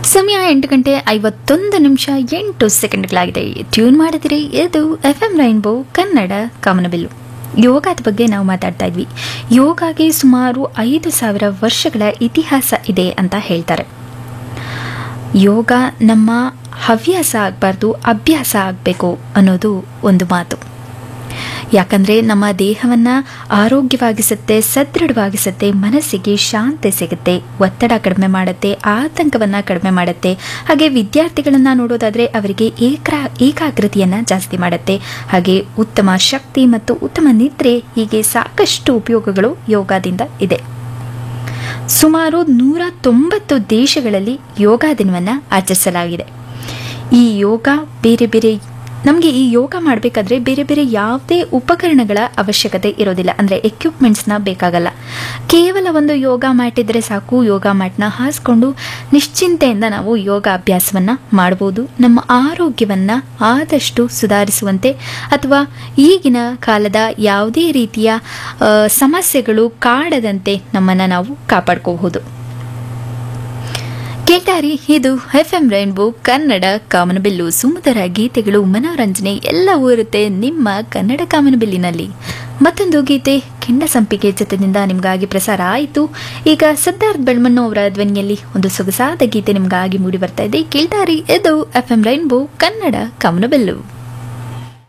ಸಮಯ ಎಂಟು ಗಂಟೆ ಐವತ್ತೊಂದು ನಿಮಿಷ ಎಂಟು ಸೆಕೆಂಡ್ಗಳಾಗಿದೆ ಟ್ಯೂನ್ ಮಾಡಿದಿರಿ ಇದು ಎಫ್ ಎಂ ರೈನ್ಬೋ ಕನ್ನಡ ಕಮನಬಿಲ್ಲು ಯೋಗದ ಬಗ್ಗೆ ನಾವು ಮಾತಾಡ್ತಾ ಇದ್ವಿ ಯೋಗಾಗೆ ಸುಮಾರು ಐದು ಸಾವಿರ ವರ್ಷಗಳ ಇತಿಹಾಸ ಇದೆ ಅಂತ ಹೇಳ್ತಾರೆ ಯೋಗ ನಮ್ಮ ಹವ್ಯಾಸ ಆಗಬಾರ್ದು ಅಭ್ಯಾಸ ಆಗಬೇಕು ಅನ್ನೋದು ಒಂದು ಮಾತು ಯಾಕಂದರೆ ನಮ್ಮ ದೇಹವನ್ನು ಆರೋಗ್ಯವಾಗಿಸುತ್ತೆ ಸದೃಢವಾಗಿಸುತ್ತೆ ಮನಸ್ಸಿಗೆ ಶಾಂತಿ ಸಿಗುತ್ತೆ ಒತ್ತಡ ಕಡಿಮೆ ಮಾಡುತ್ತೆ ಆತಂಕವನ್ನು ಕಡಿಮೆ ಮಾಡುತ್ತೆ ಹಾಗೆ ವಿದ್ಯಾರ್ಥಿಗಳನ್ನು ನೋಡೋದಾದರೆ ಅವರಿಗೆ ಏಕ್ರ ಏಕಾಗ್ರತೆಯನ್ನು ಜಾಸ್ತಿ ಮಾಡುತ್ತೆ ಹಾಗೆ ಉತ್ತಮ ಶಕ್ತಿ ಮತ್ತು ಉತ್ತಮ ನಿದ್ರೆ ಹೀಗೆ ಸಾಕಷ್ಟು ಉಪಯೋಗಗಳು ಯೋಗದಿಂದ ಇದೆ ಸುಮಾರು ನೂರ ತೊಂಬತ್ತು ದೇಶಗಳಲ್ಲಿ ಯೋಗ ದಿನವನ್ನು ಆಚರಿಸಲಾಗಿದೆ ಈ ಯೋಗ ಬೇರೆ ಬೇರೆ ನಮಗೆ ಈ ಯೋಗ ಮಾಡಬೇಕಾದ್ರೆ ಬೇರೆ ಬೇರೆ ಯಾವುದೇ ಉಪಕರಣಗಳ ಅವಶ್ಯಕತೆ ಇರೋದಿಲ್ಲ ಅಂದರೆ ಎಕ್ವಿಪ್ಮೆಂಟ್ಸ್ನ ಬೇಕಾಗಲ್ಲ ಕೇವಲ ಒಂದು ಯೋಗ ಮ್ಯಾಟ್ ಇದ್ದರೆ ಸಾಕು ಯೋಗ ಮ್ಯಾಟ್ನ ಹಾಸ್ಕೊಂಡು ನಿಶ್ಚಿಂತೆಯಿಂದ ನಾವು ಯೋಗ ಅಭ್ಯಾಸವನ್ನು ಮಾಡ್ಬೋದು ನಮ್ಮ ಆರೋಗ್ಯವನ್ನು ಆದಷ್ಟು ಸುಧಾರಿಸುವಂತೆ ಅಥವಾ ಈಗಿನ ಕಾಲದ ಯಾವುದೇ ರೀತಿಯ ಆ, ಸಮಸ್ಯೆಗಳು ಕಾಡದಂತೆ ನಮ್ಮನ್ನು ನಾವು ಕಾಪಾಡ್ಕೋಬಹುದು ಕೇಳ್ತಾರಿ ಇದು ಎಫ್ ಎಂ ರೈನ್ಬೋ ಕನ್ನಡ ಕಾಮನಬಿಲ್ಲು ಸುಮಧುರ ಗೀತೆಗಳು ಮನೋರಂಜನೆ ಎಲ್ಲವೂ ಇರುತ್ತೆ ನಿಮ್ಮ ಕನ್ನಡ ಕಾಮನಬಿಲ್ಲಿನಲ್ಲಿ ಮತ್ತೊಂದು ಗೀತೆ ಕೆಂಡ ಸಂಪಿಗೆ ಜೊತೆಯಿಂದ ನಿಮಗಾಗಿ ಪ್ರಸಾರ ಆಯಿತು ಈಗ ಸಿದ್ಧಾರ್ಥ್ ಬೆಳ್ಮಣ್ಣು ಅವರ ಧ್ವನಿಯಲ್ಲಿ ಒಂದು ಸೊಗಸಾದ ಗೀತೆ ನಿಮಗಾಗಿ ಮೂಡಿ ಬರ್ತಾ ಇದೆ ಕೇಳ್ತಾರಿ ಇದು ಎಫ್ ಎಂ ರೈನ್ಬೋ ಕನ್ನಡ ಕಾಮನಬಿಲ್ಲು